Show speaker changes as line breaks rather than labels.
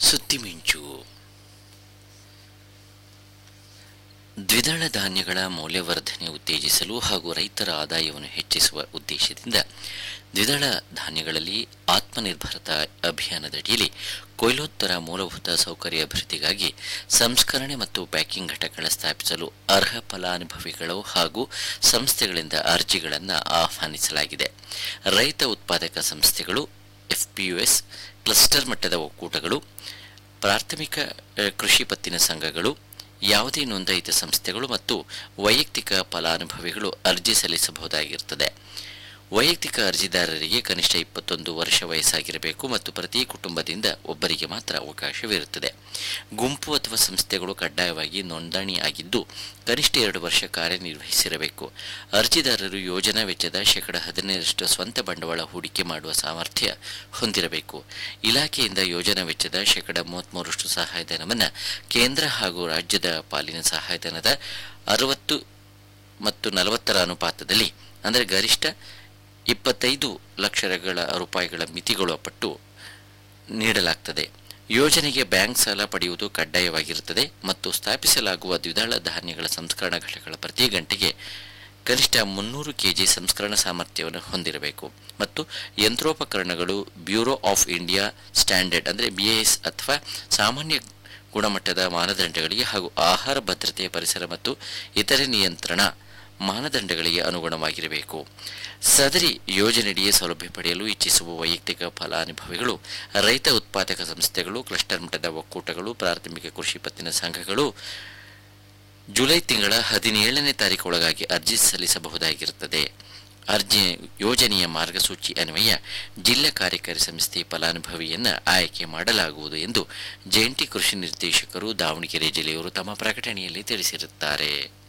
ಸುದ್ದಿಮಿಂಚು ದ್ವಿದಳ ಧಾನ್ಯಗಳ ಮೌಲ್ಯವರ್ಧನೆ ಉತ್ತೇಜಿಸಲು ಹಾಗೂ ರೈತರ ಆದಾಯವನ್ನು ಹೆಚ್ಚಿಸುವ ಉದ್ದೇಶದಿಂದ ದ್ವಿದಳ ಧಾನ್ಯಗಳಲ್ಲಿ ಆತ್ಮನಿರ್ಭರತಾ ಅಭಿಯಾನದಡಿಯಲ್ಲಿ ಕೊಯ್ಲೋತ್ತರ ಮೂಲಭೂತ ಸೌಕರ್ಯ ಅಭಿವೃದ್ಧಿಗಾಗಿ ಸಂಸ್ಕರಣೆ ಮತ್ತು ಪ್ಯಾಕಿಂಗ್ ಘಟಕಗಳ ಸ್ಥಾಪಿಸಲು ಅರ್ಹ ಫಲಾನುಭವಿಗಳು ಹಾಗೂ ಸಂಸ್ಥೆಗಳಿಂದ ಅರ್ಜಿಗಳನ್ನು ಆಹ್ವಾನಿಸಲಾಗಿದೆ ರೈತ ಉತ್ಪಾದಕ ಸಂಸ್ಥೆಗಳು ಎಫ್ಪಿಯುಎಸ್ ಕ್ಲಸ್ಟರ್ ಮಟ್ಟದ ಒಕ್ಕೂಟಗಳು ಪ್ರಾಥಮಿಕ ಅ, ಕೃಷಿ ಪತ್ತಿನ ಸಂಘಗಳು ಯಾವುದೇ ನೋಂದಾಯಿತ ಸಂಸ್ಥೆಗಳು ಮತ್ತು ವೈಯಕ್ತಿಕ ಫಲಾನುಭವಿಗಳು ಅರ್ಜಿ ಸಲ್ಲಿಸಬಹುದಾಗಿರುತ್ತದೆ ವೈಯಕ್ತಿಕ ಅರ್ಜಿದಾರರಿಗೆ ಕನಿಷ್ಠ ಇಪ್ಪತ್ತೊಂದು ವರ್ಷ ವಯಸ್ಸಾಗಿರಬೇಕು ಮತ್ತು ಪ್ರತಿ ಕುಟುಂಬದಿಂದ ಒಬ್ಬರಿಗೆ ಮಾತ್ರ ಅವಕಾಶವಿರುತ್ತದೆ ಗುಂಪು ಅಥವಾ ಸಂಸ್ಥೆಗಳು ಕಡ್ಡಾಯವಾಗಿ ನೋಂದಣಿ ಆಗಿದ್ದು ಕನಿಷ್ಠ ಎರಡು ವರ್ಷ ಕಾರ್ಯನಿರ್ವಹಿಸಿರಬೇಕು ಅರ್ಜಿದಾರರು ಯೋಜನಾ ವೆಚ್ಚದ ಶೇಕಡ ಹದಿನೈದರಷ್ಟು ಸ್ವಂತ ಬಂಡವಾಳ ಹೂಡಿಕೆ ಮಾಡುವ ಸಾಮರ್ಥ್ಯ ಹೊಂದಿರಬೇಕು ಇಲಾಖೆಯಿಂದ ಯೋಜನಾ ವೆಚ್ಚದ ಶೇಕಡ ಮೂವತ್ತ್ಮೂರರಷ್ಟು ಸಹಾಯಧನವನ್ನು ಕೇಂದ್ರ ಹಾಗೂ ರಾಜ್ಯದ ಪಾಲಿನ ಸಹಾಯಧನದ ಅರವತ್ತು ಮತ್ತು ನಲವತ್ತರ ಅನುಪಾತದಲ್ಲಿ ಅಂದರೆ ಗರಿಷ್ಠ ಇಪ್ಪತ್ತೈದು ಲಕ್ಷಗಳ ರೂಪಾಯಿಗಳ ಮಿತಿಗಳು ಪಟ್ಟು ನೀಡಲಾಗ್ತದೆ ಯೋಜನೆಗೆ ಬ್ಯಾಂಕ್ ಸಾಲ ಪಡೆಯುವುದು ಕಡ್ಡಾಯವಾಗಿರುತ್ತದೆ ಮತ್ತು ಸ್ಥಾಪಿಸಲಾಗುವ ದ್ವಿದಳ ಧಾನ್ಯಗಳ ಸಂಸ್ಕರಣಾ ಘಟಕಗಳ ಪ್ರತಿ ಗಂಟೆಗೆ ಕನಿಷ್ಠ ಮುನ್ನೂರು ಕೆಜಿ ಸಂಸ್ಕರಣಾ ಸಾಮರ್ಥ್ಯವನ್ನು ಹೊಂದಿರಬೇಕು ಮತ್ತು ಯಂತ್ರೋಪಕರಣಗಳು ಬ್ಯೂರೋ ಆಫ್ ಇಂಡಿಯಾ ಸ್ಟ್ಯಾಂಡರ್ಡ್ ಅಂದರೆ ಬಿಎಎಸ್ ಅಥವಾ ಸಾಮಾನ್ಯ ಗುಣಮಟ್ಟದ ಮಾನದಂಡಗಳಿಗೆ ಹಾಗೂ ಆಹಾರ ಭದ್ರತೆಯ ಪರಿಸರ ಮತ್ತು ಇತರೆ ನಿಯಂತ್ರಣ ಮಾನದಂಡಗಳಿಗೆ ಅನುಗುಣವಾಗಿರಬೇಕು ಸದರಿ ಯೋಜನೆಯಡಿಯೇ ಸೌಲಭ್ಯ ಪಡೆಯಲು ಇಚ್ಛಿಸುವ ವೈಯಕ್ತಿಕ ಫಲಾನುಭವಿಗಳು ರೈತ ಉತ್ಪಾದಕ ಸಂಸ್ಥೆಗಳು ಕ್ಲಸ್ಟರ್ ಮಟ್ಟದ ಒಕ್ಕೂಟಗಳು ಪ್ರಾಥಮಿಕ ಕೃಷಿ ಪತ್ತಿನ ಸಂಘಗಳು ಜುಲೈ ತಿಂಗಳ ಹದಿನೇಳನೇ ತಾರೀಕೊಳಗಾಗಿ ಅರ್ಜಿ ಸಲ್ಲಿಸಬಹುದಾಗಿರುತ್ತದೆ ಅರ್ಜಿ ಯೋಜನೆಯ ಮಾರ್ಗಸೂಚಿ ಅನ್ವಯ ಜಿಲ್ಲಾ ಕಾರ್ಯಕಾರಿ ಸಂಸ್ಥೆ ಫಲಾನುಭವಿಯನ್ನ ಆಯ್ಕೆ ಮಾಡಲಾಗುವುದು ಎಂದು ಜಂಟಿ ಕೃಷಿ ನಿರ್ದೇಶಕರು ದಾವಣಗೆರೆ ಜಿಲ್ಲೆಯವರು ತಮ್ಮ ಪ್ರಕಟಣೆಯಲ್ಲಿ ತಿಳಿಸಿರುತ್ತಾರೆ